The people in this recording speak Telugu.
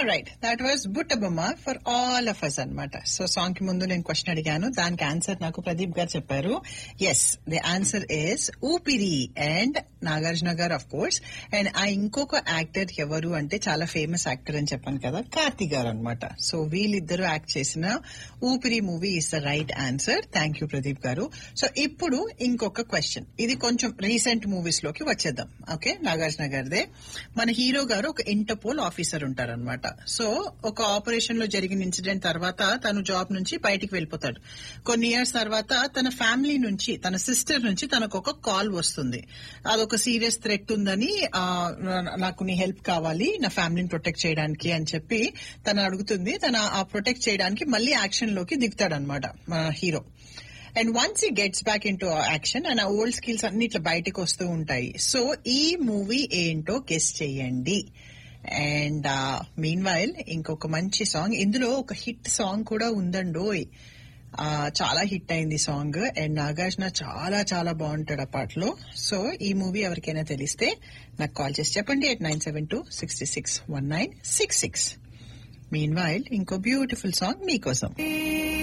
right that was Buttabomma for all of us అనమాట సో సాంగ్ కి ముందు నేను క్వశ్చన్ అడిగాను దానికి ఆన్సర్ నాకు ప్రదీప్ గారు చెప్పారు yes the answer is Oopiri and Nagarjuna గారు ఆఫ్ కోర్స్ అండ్ ఆ ఇంకొక యాక్టర్ ఎవరు అంటే చాలా ఫేమస్ యాక్టర్ అని చెప్పాను కదా కార్తీ గారు అనమాట సో వీళ్ళిద్దరూ యాక్ట్ చేసిన Oopiri movie is the right answer thank you Pradeep గారు సో ఇప్పుడు ఇంకొక క్వశ్చన్ ఇది కొంచెం రీసెంట్ మూవీస్ లోకి వచ్చేద్దాం ఓకే నాగార్జున గారిదే మన హీరో గారు ఒక ఇంటర్పోల్ ఆఫీసర్ ఉంటారనమాట సో ఒక ఆపరేషన్ లో జరిగిన ఇన్సిడెంట్ తర్వాత తను జాబ్ నుంచి బయటికి వెళ్ళిపోతాడు కొన్ని ఇయర్స్ తర్వాత తన ఫ్యామిలీ నుంచి తన సిస్టర్ నుంచి తనకు ఒక కాల్ వస్తుంది అదొక సీరియస్ థ్రెట్ ఉందని ఆ, నాకు నీ హెల్ప్ కావాలి నా ఫ్యామిలీని ప్రొటెక్ట్ చేయడానికి అని చెప్పి తను అడుగుతుంది తన ఆ ప్రొటెక్ట్ చేయడానికి మళ్ళీ యాక్షన్ లోకి దిగుతాడనమాట మన hero and once he gets back into action and ఆ ఓల్డ్ స్కిల్స్ అన్ని ఇట్లా బయటకు వస్తూ ఉంటాయి సో ఈ మూవీ ఏంటో గెస్ చేయండి అండ్ మీన్ వైల్ ఇంకొక మంచి సాంగ్ ఇందులో ఒక హిట్ సాంగ్ కూడా ఉందండోయ్ ఆ, చాలా హిట్ అయింది సాంగ్ అండ్ నాగార్జున చాలా చాలా బాగుంటాడు ఆ పాటలో సో ఈ మూవీ ఎవరికైనా తెలిస్తే నాకు కాల్ చేసి చెప్పండి at nine seven two sixty six one nine six six meanwhile ఇంకో బ్యూటిఫుల్ సాంగ్ మీకోసం